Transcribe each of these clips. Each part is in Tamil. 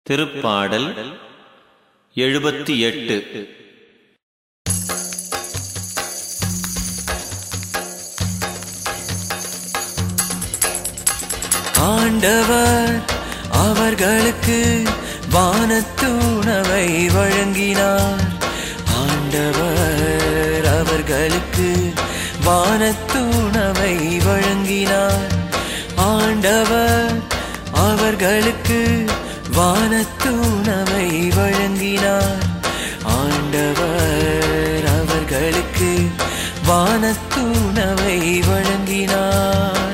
திருப்பாடல் எழுபத்தி எட்டு ஆண்டவர் அவர்களுக்கு வானத்து உணவை வழங்கினார் ஆண்டவர் அவர்களுக்கு வானத்து உணவை வழங்கினார் ஆண்டவர் அவர்களுக்கு வானத்து உணவை வழங்கினார் ஆண்டவர் அவர்களுக்கு வானத்து உணவை வழங்கினார்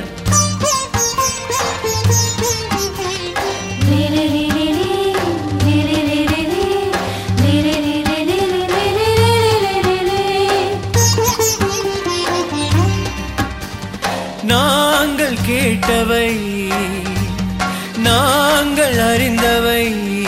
நாங்கள் கேட்டவை நாங்கள் அறிந்தவை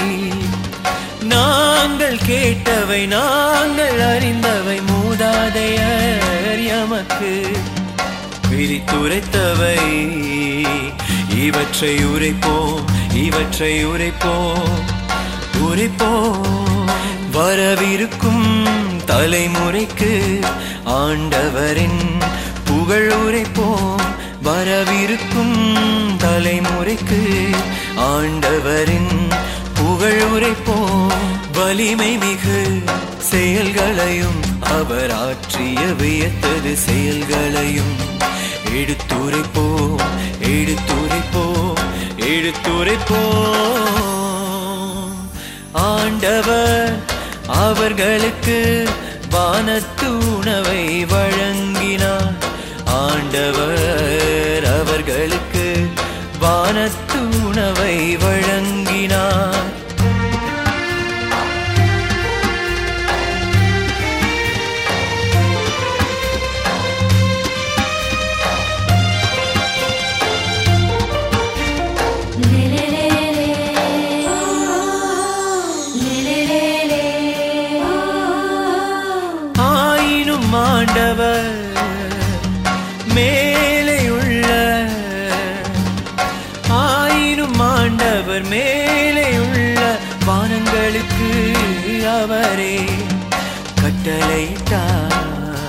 நாங்கள் கேட்டவை நாங்கள் அறிந்தவை மூதாதையர் எமக்கு விரித்துரைத்தவை இவற்றை உரைப்போம் இவற்றை உரைப்போம் உரைப்போம் வரவிருக்கும் தலைமுறைக்கு ஆண்டவரின் புகழ் உரைப்போம் வரவிருக்கும் தலைமுறைக்கு ஆண்டவரின் புகழ் உரைப்போம் வலிமை மிகு செயல்களையும் அவர் ஆற்றிய வியத்தது செயல்களையும் எடுத்துரைப்போம் எடுத்துரைப்போம் எடுத்துரைப்போம் ஆண்டவர் அவர்களுக்கு வானத்து உணவை வழங்கினார் ஆண்டவர் அவர்களுக்கு வானத்து உணவை வழங்கினார் ஆயினும் ஆண்டவர் மேலே உள்ள ஆயினும் ஆண்டவர் மேலே உள்ள வானங்களுக்கு அவரே கட்டளையிட்டார்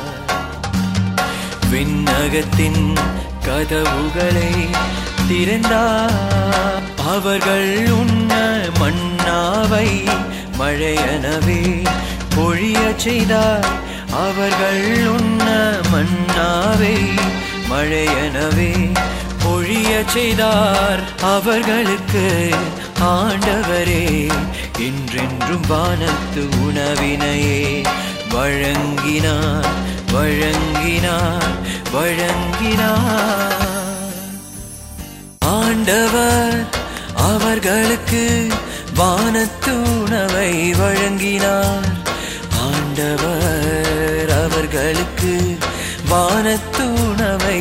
விண்ணகத்தின் கதவுகளை திறந்தார் அவர்கள் உண்ண மன்னாவை மழையனவே பொழிய செய்தார் அவர்கள் உண்ண மன்னாவை மழையனவே பொழிய செய்தார் அவர்களுக்கு ஆண்டவரே என்றென்றும் வானத்து உணவினையே வழங்கினார் வழங்கினார் வழங்கினார் ஆண்டவர் அவர்களுக்கு வானத்து உணவை வழங்கினார் ஆண்டவர் அவர்களுக்கு வானத்து உணவை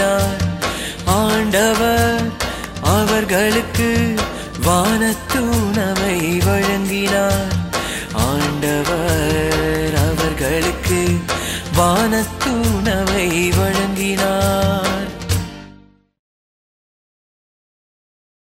வழங்கினார் ஆண்டவர் அவர்களுக்கு வானத்து